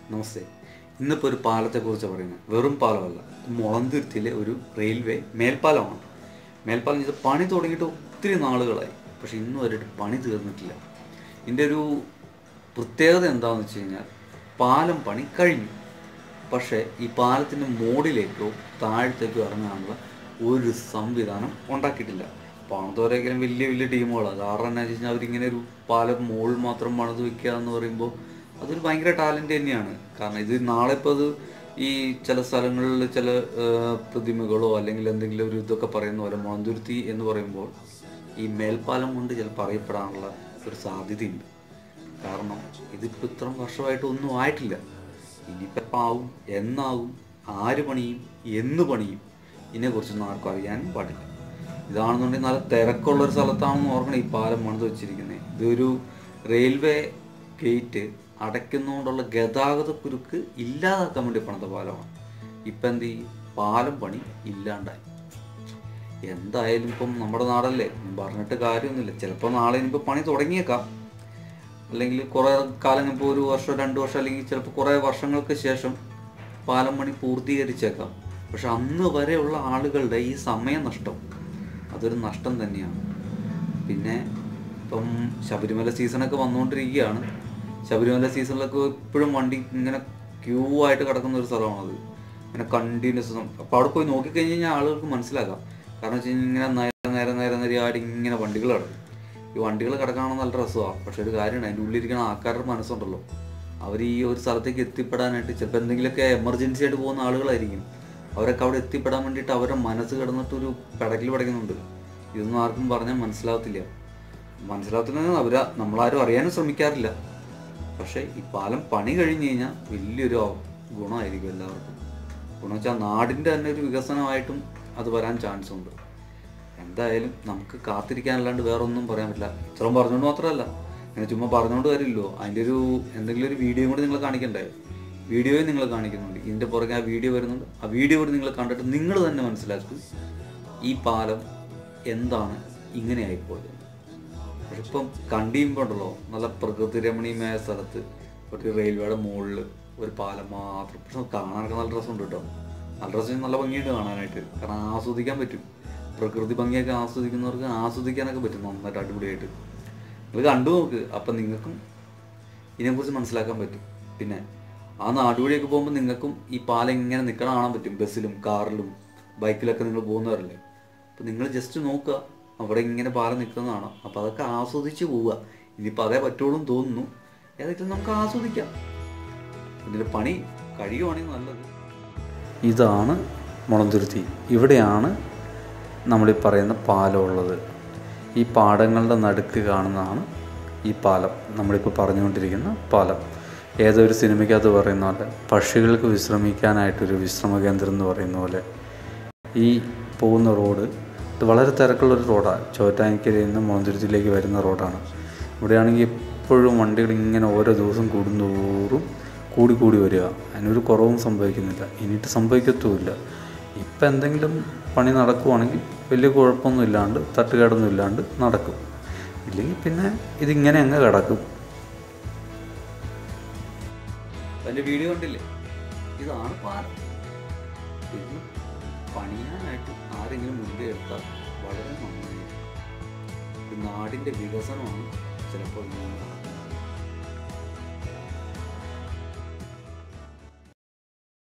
നമസ്തേ ഇന്നിപ്പോൾ ഒരു പാലത്തെക്കുറിച്ച് പറയുന്നത് വെറും പാലമല്ല മുളന്തുരുത്തിയിലെ ഒരു റെയിൽവേ മേൽപ്പാലമാണ് മേൽപ്പാലം ഇത് പണി തുടങ്ങിയിട്ട് ഒത്തിരി നാളുകളായി പക്ഷെ ഇന്നും വരെ പണി തീർന്നിട്ടില്ല ഇതിൻ്റെ ഒരു പ്രത്യേകത എന്താണെന്ന് വെച്ച് കഴിഞ്ഞാൽ പാലം പണി കഴിഞ്ഞു പക്ഷേ ഈ പാലത്തിൻ്റെ മോഡിലേക്കോ താഴത്തേക്കോ ഇറങ്ങാനുള്ള ഒരു സംവിധാനം ഉണ്ടാക്കിയിട്ടില്ല പണിതോരെങ്കിലും വലിയ വലിയ ടീമുകളാണ് കാരണം എന്താ വെച്ച് കഴിഞ്ഞാൽ അവരിങ്ങനെ ഒരു പാലം മുകളിൽ മാത്രം പണിത് വെക്കുക എന്ന് പറയുമ്പോൾ അതൊരു ഭയങ്കര ടാലൻറ്റ് തന്നെയാണ് കാരണം ഇത് നാളെ ഇപ്പോൾ അത് ഈ ചില സ്ഥലങ്ങളിൽ ചില ആ, പ്രതിമകളോ അല്ലെങ്കിൽ എന്തെങ്കിലും ഒരു ഇതൊക്കെ പറയുന്ന പോലെ മുളന്തുരുത്തി എന്ന് പറയുമ്പോൾ ഈ മേൽപ്പാലം കൊണ്ട് ചിലപ്പോൾ അറിയപ്പെടാനുള്ള ഒരു സാധ്യതയുണ്ട് കാരണം ഇതിപ്പോൾ ഇത്രയും വർഷമായിട്ട് ഒന്നും ആയിട്ടില്ല ഇനിയിപ്പോൾ എപ്പോൾ ആവും എന്നാവും ആര് പണിയും എന്ന് പണിയും ഇതിനെക്കുറിച്ചൊന്നും ആർക്കും അറിയാനും പാടില്ല ഇതാണെന്നുണ്ടെങ്കിൽ നല്ല തിരക്കുള്ള ഒരു സ്ഥലത്താണെന്ന് ഓർക്കണം ഈ പാലം പണിത് വെച്ചിരിക്കുന്നത് ഇതൊരു റെയിൽവേ ഗേറ്റ് അടയ്ക്കുന്നതുകൊണ്ടുള്ള ഗതാഗത കുരുക്ക് ഇല്ലാതാക്കാൻ വേണ്ടി പണിത പാലമാണ് ഇപ്പം എന്ത് ചെയ്യും പാലം പണി ഇല്ലാണ്ടായി എന്തായാലും ഇപ്പം നമ്മുടെ നാടല്ലേ പറഞ്ഞിട്ട് കാര്യമൊന്നുമില്ല ചിലപ്പോൾ നാളെ ഇനിയിപ്പോൾ പണി തുടങ്ങിയേക്കാം അല്ലെങ്കിൽ കുറേ കാലം ഇപ്പോൾ ഒരു വർഷം രണ്ട് വർഷം അല്ലെങ്കിൽ ചിലപ്പോൾ കുറേ വർഷങ്ങൾക്ക് ശേഷം പാലം പണി പൂർത്തീകരിച്ചേക്കാം പക്ഷെ അന്ന് വരെയുള്ള ആളുകളുടെ ഈ സമയനഷ്ടം അതൊരു നഷ്ടം തന്നെയാണ് പിന്നെ ഇപ്പം ശബരിമല സീസണൊക്കെ വന്നുകൊണ്ടിരിക്കുകയാണ് ശബരിമല സീസണിലൊക്കെ ഇപ്പോഴും വണ്ടി ഇങ്ങനെ ക്യൂ ആയിട്ട് കിടക്കുന്ന ഒരു സ്ഥലമാണത് ഇങ്ങനെ കണ്ടിന്യൂസ് അപ്പോൾ അവിടെ പോയി നോക്കിക്കഴിഞ്ഞ് കഴിഞ്ഞാൽ ആളുകൾക്ക് മനസ്സിലാക്കാം കാരണം വെച്ച് കഴിഞ്ഞാൽ ഇങ്ങനെ നേരെ നേരെ നേരെ നേരെയായിട്ട് ഇങ്ങനെ വണ്ടികൾ കിടക്കും ഈ വണ്ടികൾ കിടക്കാനുള്ള നല്ല രസമാണ് പക്ഷെ ഒരു കാര്യമാണ് അതിൻ്റെ ഉള്ളിലിരിക്കുന്ന ആൾക്കാരുടെ മനസ്സുണ്ടല്ലോ അവർ ഈ ഒരു സ്ഥലത്തേക്ക് എത്തിപ്പെടാനായിട്ട് ചിലപ്പോൾ എന്തെങ്കിലുമൊക്കെ എമർജൻസി ആയിട്ട് പോകുന്ന ആളുകളായിരിക്കും അവരൊക്കെ അവിടെ എത്തിപ്പെടാൻ വേണ്ടിയിട്ട് അവരുടെ മനസ്സ് കിടന്നിട്ടൊരു പെടക്കിൽ പടയ്ക്കുന്നുണ്ട് ഇതൊന്നും ആർക്കും പറഞ്ഞാൽ മനസ്സിലാവത്തില്ല മനസ്സിലാവത്തില്ല അവർ നമ്മളാരും അറിയാനും ശ്രമിക്കാറില്ല പക്ഷേ ഈ പാലം പണി കഴിഞ്ഞ് കഴിഞ്ഞാൽ വലിയൊരു ഗുണമായിരിക്കും എല്ലാവർക്കും ഗുണം വെച്ചാൽ നാടിൻ്റെ തന്നെ ഒരു വികസനമായിട്ടും അത് വരാൻ ചാൻസ് ഉണ്ട് എന്തായാലും നമുക്ക് കാത്തിരിക്കാനല്ലാണ്ട് വേറെ ഒന്നും പറയാൻ പറ്റില്ല ഇത്രയും പറഞ്ഞുകൊണ്ട് മാത്രമല്ല ഇങ്ങനെ ചുമ്മാ പറഞ്ഞുകൊണ്ട് കാര്യമില്ലല്ലോ അതിൻ്റെ ഒരു എന്തെങ്കിലും ഒരു വീഡിയോ കൂടി നിങ്ങൾ കാണിക്കണ്ടേ വീഡിയോയും നിങ്ങൾ കാണിക്കുന്നുണ്ട് ഇതിൻ്റെ പുറകെ ആ വീഡിയോ വരുന്നുണ്ട് ആ വീഡിയോ കൂടി നിങ്ങൾ കണ്ടിട്ട് നിങ്ങൾ തന്നെ മനസ്സിലാക്കും ഈ പാലം എന്താണ് ഇങ്ങനെ ആയിപ്പോയത് പക്ഷെ ഇപ്പം കണ്ടിയുമ്പോൾ ഉണ്ടല്ലോ നല്ല പ്രകൃതി രമണീയമായ സ്ഥലത്ത് ഒരു റെയിൽവേയുടെ മുകളിൽ ഒരു പാലം മാത്രം പക്ഷെ കാണാനൊക്കെ നല്ല രസമുണ്ട് കേട്ടോ നല്ല രസം നല്ല ഭംഗിയുണ്ട് കാണാനായിട്ട് കാരണം ആസ്വദിക്കാൻ പറ്റും പ്രകൃതി ഭംഗിയൊക്കെ ആസ്വദിക്കുന്നവർക്ക് ആസ്വദിക്കാനൊക്കെ പറ്റും നന്നായിട്ട് അടിപൊളിയായിട്ട് നിങ്ങൾ കണ്ടു നോക്ക് അപ്പം നിങ്ങൾക്കും ഇതിനെക്കുറിച്ച് മനസ്സിലാക്കാൻ പറ്റും പിന്നെ ആ നാടുവഴിയൊക്കെ പോകുമ്പോൾ നിങ്ങൾക്കും ഈ പാലം ഇങ്ങനെ നിൽക്കണ കാണാൻ പറ്റും ബസ്സിലും കാറിലും ബൈക്കിലൊക്കെ നിങ്ങൾ പോകുന്നവരല്ലേ അപ്പം നിങ്ങൾ ജസ്റ്റ് നോക്കുക അവിടെ ഇങ്ങനെ പാലം നിൽക്കുന്നതാണ് അപ്പോൾ അതൊക്കെ ആസ്വദിച്ച് പോവുക ഇനിയിപ്പോൾ അതേ പറ്റുള്ളൂ എന്ന് തോന്നുന്നു ഏതെങ്കിലും നമുക്ക് ആസ്വദിക്കാം ഇതിൻ്റെ പണി കഴിയുവാണെങ്കിൽ നല്ലത് ഇതാണ് മുളന്തുരുത്തി ഇവിടെയാണ് നമ്മളീ പറയുന്ന പാലം ഉള്ളത് ഈ പാടങ്ങളുടെ നടുക്ക് കാണുന്നതാണ് ഈ പാലം നമ്മളിപ്പോൾ പറഞ്ഞുകൊണ്ടിരിക്കുന്ന പാലം ഏതൊരു സിനിമയ്ക്കകത്ത് പറയുന്ന പോലെ പക്ഷികൾക്ക് വിശ്രമിക്കാനായിട്ടൊരു വിശ്രമ കേന്ദ്രം എന്ന് പറയുന്ന പോലെ ഈ പോകുന്ന റോഡ് ഇത് വളരെ തിരക്കുള്ളൊരു റോഡാണ് ചോറ്റാനിക്കരയിൽ നിന്ന് മോന്തുരുത്തിലേക്ക് വരുന്ന റോഡാണ് ഇവിടെയാണെങ്കിൽ എപ്പോഴും വണ്ടികൾ ഇങ്ങനെ ഓരോ ദിവസം കൂടുന്തോറും കൂടി കൂടി വരിക അതിനൊരു കുറവും സംഭവിക്കുന്നില്ല ഇനിയിട്ട് സംഭവിക്കത്തുമില്ല ഇപ്പം എന്തെങ്കിലും പണി നടക്കുവാണെങ്കിൽ വലിയ കുഴപ്പമൊന്നും ഇല്ലാണ്ട് തട്ടുകേടൊന്നും ഇല്ലാണ്ട് നടക്കും ഇല്ലെങ്കിൽ പിന്നെ ഇതിങ്ങനെ അങ്ങ് കിടക്കും അതിൻ്റെ വീഡിയോ കണ്ടില്ലേ ഇതാണ് പാലം ഇത് പണിയാനായിട്ട് ആരെങ്കിലും മുൻകൈ എടുത്താൽ വളരെ നന്നായി നാടിൻ്റെ വികസനമാണ് ചിലപ്പോൾ ഇങ്ങനെ